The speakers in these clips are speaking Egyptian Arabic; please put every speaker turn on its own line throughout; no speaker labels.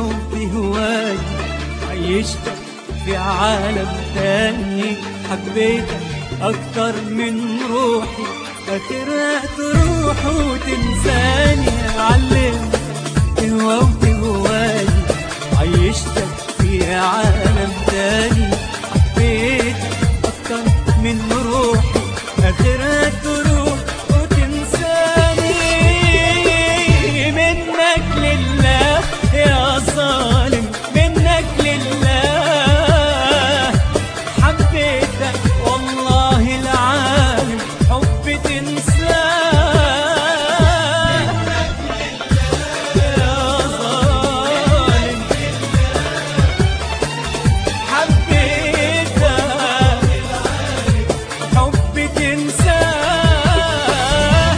وبهواك عيشتك في عالم تاني حبيتك أكتر من روحي آخرها تروح وتنساني علمتك تهوى وتهواي عيشتك في عالم تاني حبيتك أكتر من روحي آخرها تروح وتنساني منك لله يا ظالم منك لله حبيتك والله العالم حب تنساه يا ظالم حبيتك حب تنساه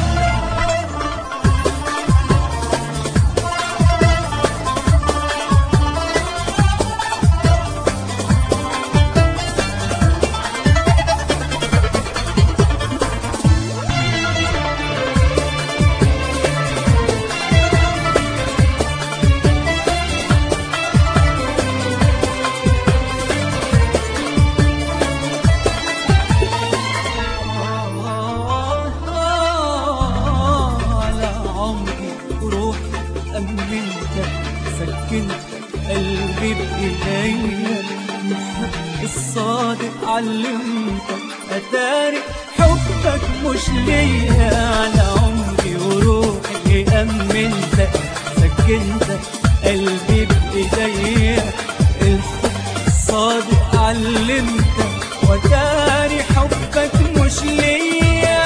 على عمري وروحي أمنتك سكنتك قلبي بإيديا الحب الصادق علمتك أتاري حبك مش ليا على عمري وروحي أمنتك سكنتك قلبي بإيديا الحب الصادق علمتك وتاري حبك مش ليا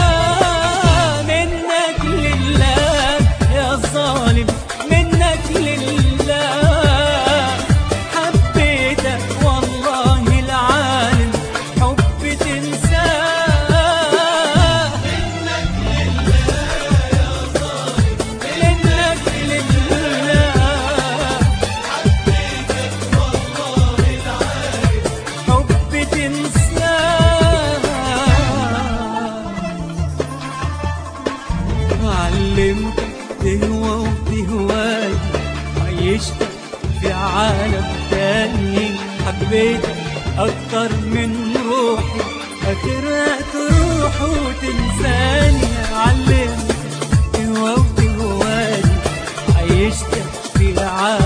منك لله يا ظالم منك لله حبيتك والله العالم حب تنساه منك لله حب تنساه علمتك تهوى وتهواي عيشتك في عالم تاني حبيتك أكتر من روحي آخرها تروح وتنساني علمتك تهوى وتهواي عيشتك في عالم